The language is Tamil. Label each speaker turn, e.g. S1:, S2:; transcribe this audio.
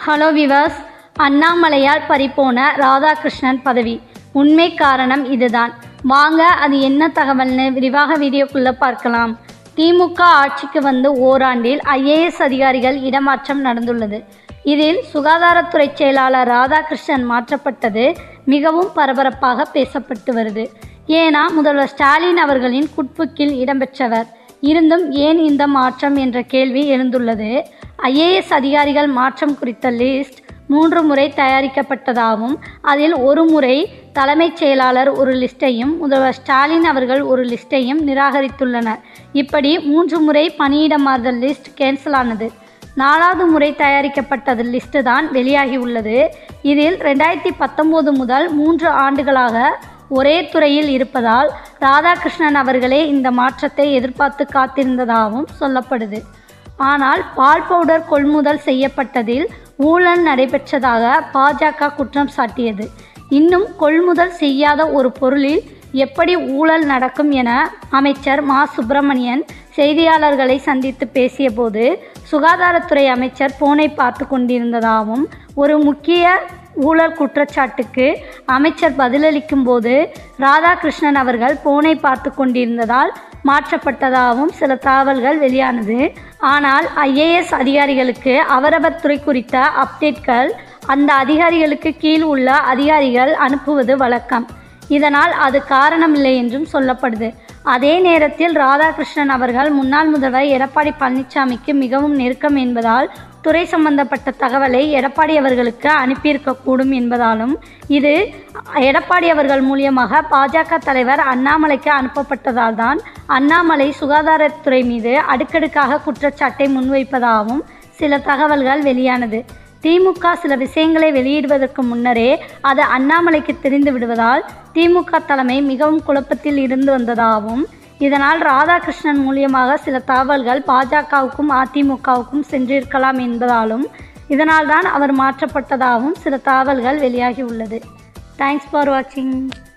S1: ஹலோ விவாஸ் அண்ணாமலையால் பறிபோன ராதாகிருஷ்ணன் பதவி உண்மை காரணம் இதுதான் வாங்க அது என்ன தகவல்னு விரிவாக வீடியோக்குள்ளே பார்க்கலாம் திமுக ஆட்சிக்கு வந்து ஓராண்டில் ஐஏஎஸ் அதிகாரிகள் இடமாற்றம் நடந்துள்ளது இதில் சுகாதாரத்துறை செயலாளர் ராதாகிருஷ்ணன் மாற்றப்பட்டது மிகவும் பரபரப்பாக பேசப்பட்டு வருது ஏனா முதல்வர் ஸ்டாலின் அவர்களின் குட்புக்கில் இடம்பெற்றவர் இருந்தும் ஏன் இந்த மாற்றம் என்ற கேள்வி எழுந்துள்ளது ஐஏஎஸ் அதிகாரிகள் மாற்றம் குறித்த லிஸ்ட் மூன்று முறை தயாரிக்கப்பட்டதாகவும் அதில் ஒரு முறை தலைமைச் செயலாளர் ஒரு லிஸ்ட்டையும் முதல்வர் ஸ்டாலின் அவர்கள் ஒரு லிஸ்ட்டையும் நிராகரித்துள்ளனர் இப்படி மூன்று முறை பணியிட மாறுதல் லிஸ்ட் கேன்சல் ஆனது நாலாவது முறை தயாரிக்கப்பட்டது லிஸ்ட்டு தான் வெளியாகி உள்ளது இதில் ரெண்டாயிரத்தி பத்தொம்போது முதல் மூன்று ஆண்டுகளாக ஒரே துறையில் இருப்பதால் ராதாகிருஷ்ணன் அவர்களே இந்த மாற்றத்தை எதிர்பார்த்து காத்திருந்ததாகவும் சொல்லப்படுது ஆனால் பால் பவுடர் கொள்முதல் செய்யப்பட்டதில் ஊழல் நடைபெற்றதாக பாஜக குற்றம் சாட்டியது இன்னும் கொள்முதல் செய்யாத ஒரு பொருளில் எப்படி ஊழல் நடக்கும் என அமைச்சர் மா சுப்பிரமணியன் செய்தியாளர்களை சந்தித்து பேசியபோது சுகாதாரத்துறை அமைச்சர் போனை பார்த்து கொண்டிருந்ததாகவும் ஒரு முக்கிய ஊழல் குற்றச்சாட்டுக்கு அமைச்சர் பதிலளிக்கும் போது ராதாகிருஷ்ணன் அவர்கள் போனை பார்த்து கொண்டிருந்ததால் மாற்றப்பட்டதாகவும் சில தகவல்கள் வெளியானது ஆனால் ஐஏஎஸ் அதிகாரிகளுக்கு அவரவர் துறை குறித்த அப்டேட்கள் அந்த அதிகாரிகளுக்கு கீழ் உள்ள அதிகாரிகள் அனுப்புவது வழக்கம் இதனால் அது காரணமில்லை என்றும் சொல்லப்படுது அதே நேரத்தில் ராதாகிருஷ்ணன் அவர்கள் முன்னாள் முதல்வர் எடப்பாடி பழனிசாமிக்கு மிகவும் நெருக்கம் என்பதால் துறை சம்பந்தப்பட்ட தகவலை எடப்பாடி அவர்களுக்கு அனுப்பியிருக்கக்கூடும் என்பதாலும் இது எடப்பாடி அவர்கள் மூலியமாக பாஜக தலைவர் அண்ணாமலைக்கு அனுப்பப்பட்டதால் தான் அண்ணாமலை சுகாதாரத்துறை மீது அடுக்கடுக்காக குற்றச்சாட்டை முன்வைப்பதாகவும் சில தகவல்கள் வெளியானது திமுக சில விஷயங்களை வெளியிடுவதற்கு முன்னரே அது அண்ணாமலைக்கு தெரிந்து விடுவதால் திமுக தலைமை மிகவும் குழப்பத்தில் இருந்து வந்ததாகவும் இதனால் ராதாகிருஷ்ணன் மூலியமாக சில தகவல்கள் பாஜகவுக்கும் அதிமுகவுக்கும் சென்றிருக்கலாம் என்பதாலும் இதனால்தான் அவர் மாற்றப்பட்டதாகவும் சில தகவல்கள் வெளியாகி உள்ளது தேங்க்ஸ் ஃபார் வாட்சிங்